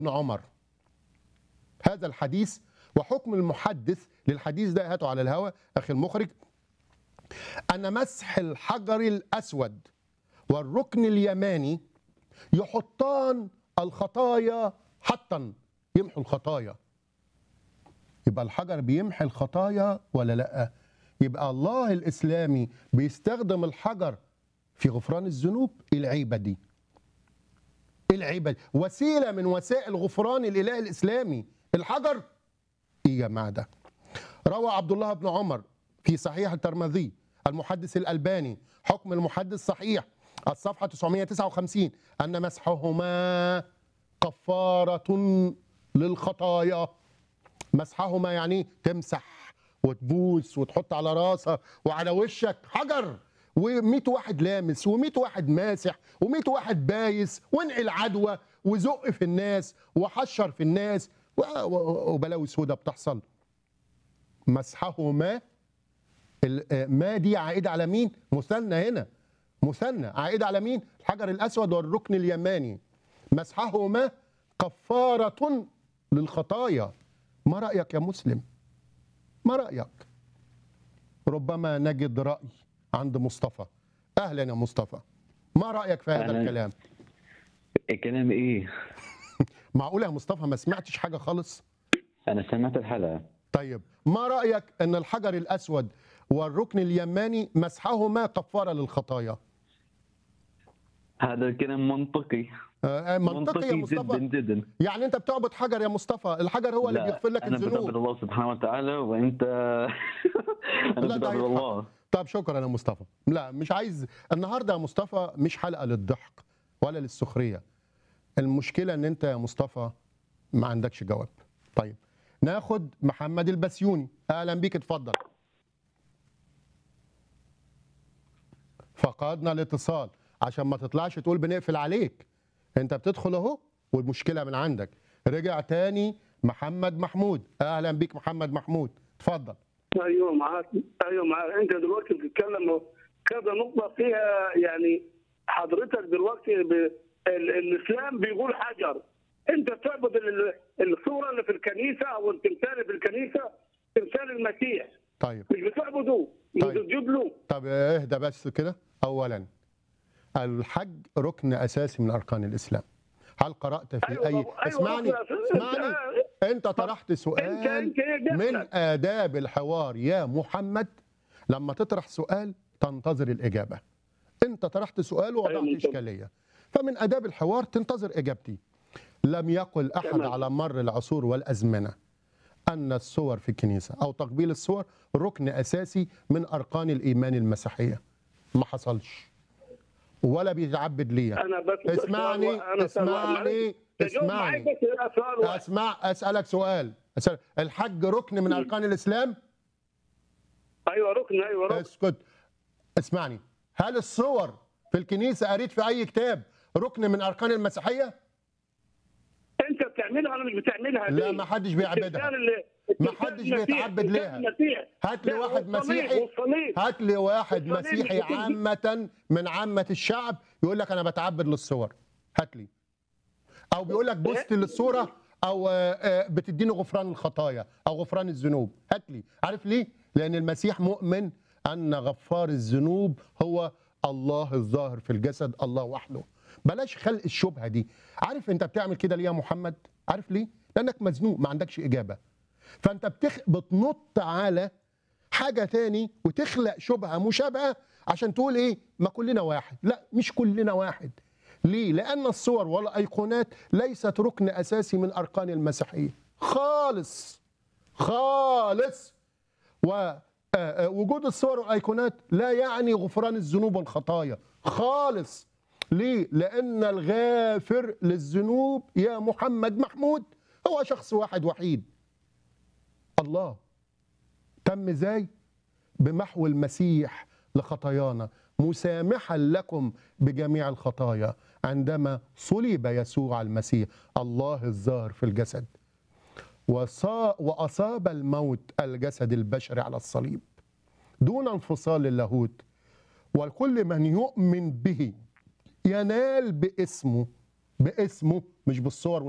ابن عمر هذا الحديث وحكم المحدث للحديث ده هاته على الهواء اخي المخرج ان مسح الحجر الاسود والركن اليماني يحطان الخطايا حطا يمحوا الخطايا يبقى الحجر بيمحي الخطايا ولا لا يبقى الله الاسلامي بيستخدم الحجر في غفران الذنوب إيه العيبه دي إيه العيبه دي وسيله من وسائل غفران الاله الاسلامي الحجر ايه يا جماعه ده روى عبد الله بن عمر في صحيح الترمذي المحدث الالباني حكم المحدث صحيح الصفحه 959 ان مسحهما كفاره للخطايا مسحهما يعني إيه؟ تمسح وتبوس وتحط على راسها وعلى وشك حجر و100 واحد لامس و100 واحد ماسح و100 واحد بايس وانقل عدوى وزق في الناس وحشر في الناس و- و- وبلاوي سودة بتحصل مسحهما ال- آه، ما دي عائدة على مين؟ مثنى هنا مثنى عائدة على مين؟ الحجر الأسود والركن اليماني مسحهما كفارة للخطايا ما رأيك يا مسلم؟ ما رأيك؟ ربما نجد رأي عند مصطفى أهلا يا مصطفى ما رأيك في هذا أهلاً. الكلام؟ كلام ايه؟ معقولة يا مصطفى ما سمعتش حاجة خالص؟ انا سمعت الحلقه طيب ما رأيك أن الحجر الأسود والركن اليماني مسحهما كفارة للخطايا؟ هذا الكلام منطقي آه، منطقي يا جدا مصطفى جدا يعني أنت بتعبد حجر يا مصطفى الحجر هو اللي لا، بيغفر لك انا بعبد الذنوب الله سبحانه وتعالى وانت لا، انا ده بعبد هيتحق. الله طب شكرا يا مصطفى لا مش عايز النهارده يا مصطفى مش حلقه للضحك ولا للسخريه المشكله ان انت يا مصطفى ما عندكش جواب طيب ناخد محمد البسيوني اهلا بيك اتفضل فقدنا الاتصال عشان ما تطلعش تقول بنقفل عليك انت بتدخل اهو والمشكله من عندك رجع تاني محمد محمود اهلا بيك محمد محمود اتفضل ايوه معاك ايوه معاك انت دلوقتي بتتكلم كذا نقطه فيها يعني حضرتك دلوقتي ب... ال... الاسلام بيقول حجر انت بتعبد ال... الصوره اللي في الكنيسه او التمثال اللي في الكنيسه تمثال المسيح طيب مش بتعبده مش طيب. بتسجد له طب اهدى بس كده اولا الحج ركن اساسي من اركان الاسلام هل قرات في أيوة، اي أيوة، اسمعني أصل- اسمعني أنت- انت طرحت سؤال انت انت ايه من دخلك؟ آداب الحوار يا محمد لما تطرح سؤال تنتظر الإجابة أنت طرحت سؤال ووضعت أيوة، ممكن. إشكالية فمن آداب الحوار تنتظر إجابتي لم يقل أحد تمام. على مر العصور والأزمنة أن الصور في الكنيسة أو تقبيل الصور ركن أساسي من أركان الإيمان المسيحية ما حصلش ولا بيتعبد ليا انا بس اسمعني أنا اسمعني تجاوب معايا اسمعني بس سؤال واحد. اسمع اسالك سؤال أسأل. الحج ركن من اركان الاسلام ايوه ركن ايوه ركن اسكت اسمعني هل الصور في الكنيسه قريت في اي كتاب ركن من اركان المسيحيه انت بتعملها انا مش بتعملها لا ليه؟ ما حدش بيعبدها التمثال اللي- ما التمثال حدش المسيح- بيتعبد التمثال ليها. المسيح. هات لي لا، واحد والصليب- مسيحي والصليب. هات لي واحد الصليب مسيحي مش بتدي- عامه من عامه الشعب يقول لك انا بتعبد للصور هات لي او بيقول لك بوست للصوره او آه، آه، بتديني غفران الخطايا او غفران الذنوب هات لي عارف ليه لان المسيح مؤمن ان غفار الذنوب هو الله الظاهر في الجسد الله وحده بلاش خلق الشبهه دي عارف انت بتعمل كده ليه يا محمد عارف ليه لانك مزنوق ما عندكش اجابه فانت بتخ... بتنط على حاجه تاني وتخلق شبهه مشابهه عشان تقول ايه ما كلنا واحد لا مش كلنا واحد ليه لان الصور والايقونات ليست ركن اساسي من اركان المسيحيه خالص خالص ووجود الصور والايقونات لا يعني غفران الذنوب والخطايا خالص ليه لان الغافر للذنوب يا محمد محمود هو شخص واحد وحيد الله تم ازاي بمحو المسيح لخطايانا مسامحا لكم بجميع الخطايا عندما صلب يسوع المسيح الله الظاهر في الجسد وصا واصاب الموت الجسد البشري على الصليب دون انفصال اللاهوت والكل من يؤمن به ينال باسمه باسمه مش بالصور